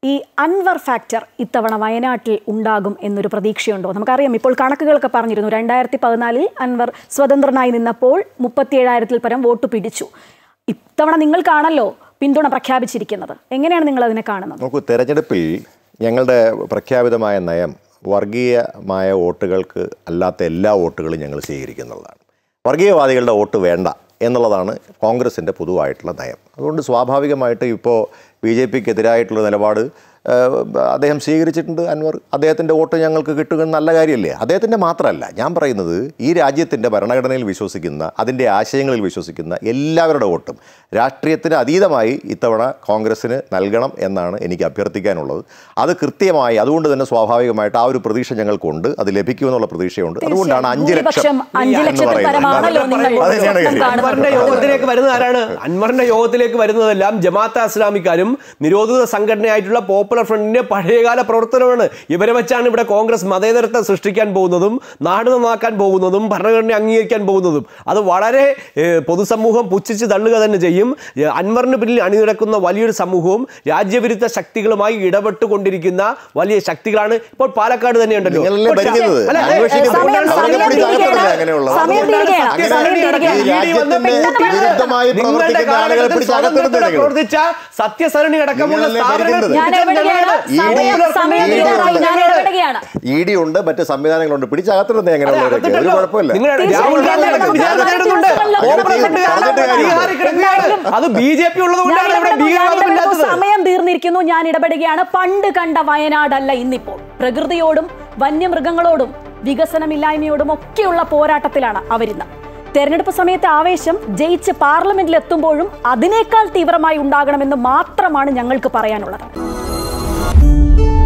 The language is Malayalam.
ഈ അൻവർ ഫാക്ടർ ഇത്തവണ വയനാട്ടിൽ ഉണ്ടാകും എന്നൊരു പ്രതീക്ഷയുണ്ടോ നമുക്കറിയാം ഇപ്പോൾ കണക്കുകളൊക്കെ പറഞ്ഞിരുന്നു രണ്ടായിരത്തി പതിനാലിൽ അൻവർ സ്വതന്ത്രനായി നിന്നപ്പോൾ മുപ്പത്തിയേഴായിരത്തിൽ പരം വോട്ട് പിടിച്ചു ഇത്തവണ നിങ്ങൾക്കാണല്ലോ പിന്തുണ പ്രഖ്യാപിച്ചിരിക്കുന്നത് എങ്ങനെയാണ് നിങ്ങൾ അതിനെ കാണുന്നത് നോക്കൂ തെരഞ്ഞെടുപ്പിൽ ഞങ്ങളുടെ പ്രഖ്യാപിതമായ നയം വർഗീയമായ വോട്ടുകൾക്ക് അല്ലാത്ത എല്ലാ വോട്ടുകളും ഞങ്ങൾ സ്വീകരിക്കുന്നുള്ളതാണ് വർഗീയവാദികളുടെ വോട്ട് വേണ്ട എന്നുള്ളതാണ് കോൺഗ്രസിൻ്റെ പൊതുവായിട്ടുള്ള നയം അതുകൊണ്ട് സ്വാഭാവികമായിട്ട് ഇപ്പോൾ ബി ജെ പിക്ക് എതിരായിട്ടുള്ള നിലപാട് ഏഹ്, അദ്ദേഹം സ്വീകരിച്ചിട്ടുണ്ട് അൻവർ അദ്ദേഹത്തിൻ്റെ വോട്ട് ഞങ്ങൾക്ക് കിട്ടുക നല്ല കാര്യമല്ലേ അദ്ദേഹത്തിൻ്റെ മാത്രമല്ല ഞാൻ പറയുന്നത് ഈ രാജ്യത്തിൻ്റെ ഭരണഘടനയിൽ വിശ്വസിക്കുന്ന അതിൻ്റെ ആശയങ്ങളിൽ വിശ്വസിക്കുന്ന എല്ലാവരുടെ വോട്ടും രാഷ്ട്രീയത്തിന് അതീതമായി ഇത്തവണ കോൺഗ്രസ്സിന് നൽകണം എന്നാണ് എനിക്ക് അഭ്യർത്ഥിക്കാനുള്ളത് അത് കൃത്യമായി അതുകൊണ്ട് തന്നെ സ്വാഭാവികമായിട്ട് ആ ഒരു പ്രതീക്ഷ ഞങ്ങൾക്കുണ്ട് അത് ലഭിക്കുമെന്നുള്ള പ്രതീക്ഷയുണ്ട് അതുകൊണ്ടാണ് അഞ്ച് ലക്ഷം ഭൂരിപക്ഷം അഞ്ച് എന്ന് ലക്ഷത്തിൽ പറയുന്നത്. പരമാണല്ലോ നിങ്ങൾ അത് തന്നെയാണ് കാര്യം. കാണുന്നത്. അൻവറിന്റെ യോഗത്തിലേക്ക് വരുന്ന ആരാണ് അൻവറിന്റെ യോഗത്തിലേക്ക് വരുന്നതെല്ലാം ജമാഅത്തെ ഇസ്ലാമിക്കാരും നിരോധിത സംഘടനയായിട്ടുള്ള പോപ്പുലർ ഫ്രണ്ടിന്റെ പഴയകാല പ്രവർത്തനമാണ് ഇവരെ വെച്ചാണ് ഇവിടെ കോൺഗ്രസ് മതേതരത്വം സൃഷ്ടിക്കാൻ പോകുന്നതും നാട് നന്നാക്കാൻ പോകുന്നതും ഭരണഘടന അംഗീകരിക്കാൻ പോകുന്നതും അത് വളരെ ഏഹ്, പൊതുസമൂഹം പുച്ഛിച്ച് തള്ളുക തന്നെ ചെയ്യും ഏഹ്, അൻവറിന് പിന്നിൽ അണിനിരക്കുന്ന വലിയൊരു സമൂഹവും രാജ്യവിരുദ്ധ ശക്തികളുമായി ഇടപെട്ടുകൊണ്ടിരിക്കുന്ന വലിയ ശക്തികളാണ് ഇപ്പോൾ പാലക്കാട് തന്നെ ഉണ്ടല്ലോ നിങ്ങളല്ലേ ഭരിക്കുന്നത് അല്ല, അന്വേഷിക്കുന്നത് സമയം- അവരെ സമയം പിടിച്ച് തീരുകയാണ്. അകത്തിടുന്നത് അങ്ങനെയുള്ളത് സമയം തീരുകയാണ്. അങ്ങനെ സമയം തീരുകയാണ്. ഈ രാജ്യത്തിന്റെ വിരുദ്ധമായി പ്രവർത്തിക്കുന്ന ആളുകളെ പിടിച്ച് അകത്തിടുന്നത് നിങ്ങൾ. പ്രവർത്തിച്ച സത്യസരണി അടക്കമുള്ള നിങ്ങളല്ലേ സ്ഥാപനങ്ങൾ ഭരിക്കുന്നത്? ഞാൻ ഇടപെടുകയാണ്. ഈ സമയം- popular സമയം front തീരാറായി. ഞാൻ ഉണ്ട്. ഇടപെടുകയാണ്. ഇ ഡി ഉണ്ട് മറ്റ് സംവിധാനങ്ങളുണ്ട് പിടിച്ചകത്തിടുന്നത് എങ്ങനെയുള്ളവരൊക്കെ ഒരു അകത്തിട്ടല്ലോ. കുഴപ്പമില്ല നിങ്ങൾ തീർച്ചയായും രാഹുൽ ഗാന്ധി നമുക്ക് അടക്കം വിചാരണ നമുക്ക് നേരിടുന്നുണ്ട്. ദിവസങ്ങളിലൊക്കെ കോൺഗ്രസ് നമുക്ക് ഉണ്ട്. പറഞ്ഞിട്ട് കാര്യമില്ല. ബീഹാറിൽ കിടക്കുകയാണ്. എന്തായാലും അത് ബി ജെ പി ഉള്ളത് ഞാൻ കൊണ്ടാണ് ഇവിടെ ഇടപെടുന്നു, ഞാൻ ഇടപെടുന്നു. ഭീകരവാദമില്ലാത്തത് സമയം തീർന്നിരിക്കുന്നു ഞാൻ ഇടപെടുകയാണ് പണ്ട് കണ്ട വയനാടല്ല ഇന്നിപ്പോൾ പ്രകൃതിയോടും വന്യമൃഗങ്ങളോടും വികസനമില്ലായ്മയോടും ഒക്കെയുള്ള പോരാട്ടത്തിലാണ് അവരിന്ന് തെരഞ്ഞെടുപ്പ് സമയത്തെ ആവേശം ജയിച്ച് പാർലമെന്റിൽ എത്തുമ്പോഴും അതിനേക്കാൾ തീവ്രമായി ഉണ്ടാകണമെന്ന് മാത്രമാണ് ഞങ്ങൾക്ക് പറയാനുള്ളത്